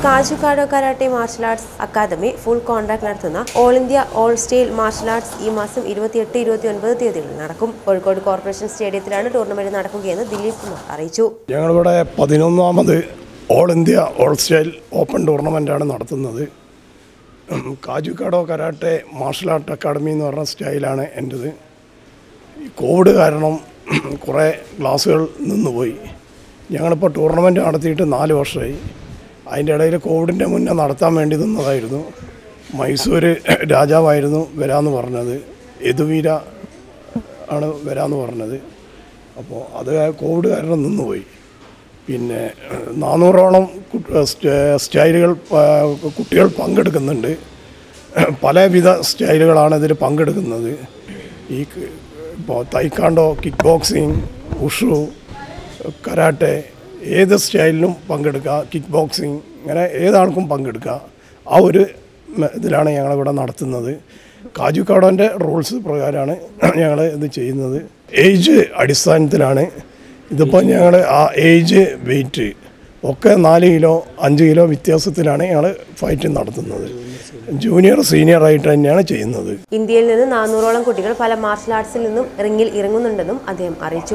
കാജുകാഡോ karate martial arts academy full contract നടത്തുന്ന all India all style martial arts ഈ മാസം ഇരുപത്തിയെട്ട് ഇരുപത്തി ഒൻപത് തീയതികളിൽ നടക്കും കോഴിക്കോട് കോർപ്പറേഷൻ സ്റ്റേഡിയത്തിലാണ് ടൂർണമെന്റ് നടക്കുകയെന്ന് ദിലീപ് കുമാർ അറിയിച്ചു ഞങ്ങളിവിടെ പതിനൊന്നാമത് all India all style open ടൂർണമെൻറ്റാണ് നടത്തുന്നത് ഉം, കാജുക്കാടോ കരാട്ടെ മാർഷൽ ആർട്ട് അക്കാഡമി എന്ന് പറഞ്ഞ സ്റ്റൈലാണ് എൻ്റെത് ഈ കോവിഡ് കാരണം കുറേ ക്ലാസ്സുകൾ നിന്നുപോയി ഞങ്ങളിപ്പോൾ ടൂർണമെൻറ്റ് നടത്തിയിട്ട് നാല് വർഷമായി അതിൻ്റെ ഇടയിൽ കോവിഡിൻ്റെ മുന്നേ നടത്താൻ വേണ്ടി നിന്നതായിരുന്നു മൈസൂർ രാജാവായിരുന്നു വരാമെന്ന് പറഞ്ഞത് യദുവീര ആണ് വരാമെന്ന് പറഞ്ഞത് അപ്പോൾ അത് കോവിഡ് കാരണം നിന്നുപോയി പിന്നെ ഏഹ്, നാനൂറോളം കു- സ്റ്റ- സ്റ്റൈലുകൾ പ- കുട്ടികൾ പങ്കെടുക്കുന്നുണ്ട് പലവിധ സ്റ്റൈലുകളാണ് ഇതിൽ പങ്കെടുക്കുന്നത് ഈ ക- ഇപ്പോൾ taekwondo kick boxing wushu karate ഏത് സ്റ്റൈലിലും പങ്കെടുക്കുക കിക്ക് ബോക്സിങ് ഇങ്ങനെ ഏതാൾക്കും പങ്കെടുക്കുക ആ ഒരു മ- ഇതിലാണ് ഞങ്ങളിവിടെ നടത്തുന്നത് കാജുക്കാടോൻ്റെ റൂൾസ് പ്രകാരമാണ് ഞങ്ങൾ ഇത് ചെയ്യുന്നത് ഏജ് അടിസ്ഥാനത്തിലാണ് ഇതിപ്പോൾ ഞങ്ങൾ ആ ഏജ് വെയിറ്റ് ഒക്കെ നാല് കിലോ അഞ്ച് കിലോ വ്യത്യാസത്തിലാണ് ഞങ്ങൾ ഫൈറ്റ് നടത്തുന്നത് ജൂനിയർ സീനിയർ ആയിട്ട് തന്നെയാണ് ചെയ്യുന്നത് ഇന്ത്യയിൽ നിന്ന് നാനൂറോളം കുട്ടികൾ പല മാർഷൽ ആർട്സിൽ നിന്നും റിംഗിൽ ഇറങ്ങുന്നുണ്ടെന്നും അദ്ദേഹം അറിയിച്ചു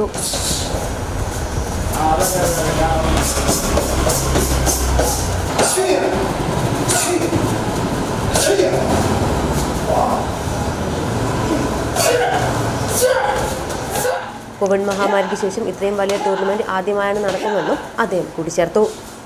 കോവിഡ് മഹാമാരിക്ക് ശേഷം ഇത്രയും വലിയ ടൂർണമെന്റ് ആദ്യമായാണ് നടക്കുന്നതെന്നും അദ്ദേഹം കൂട്ടിച്ചേർത്തു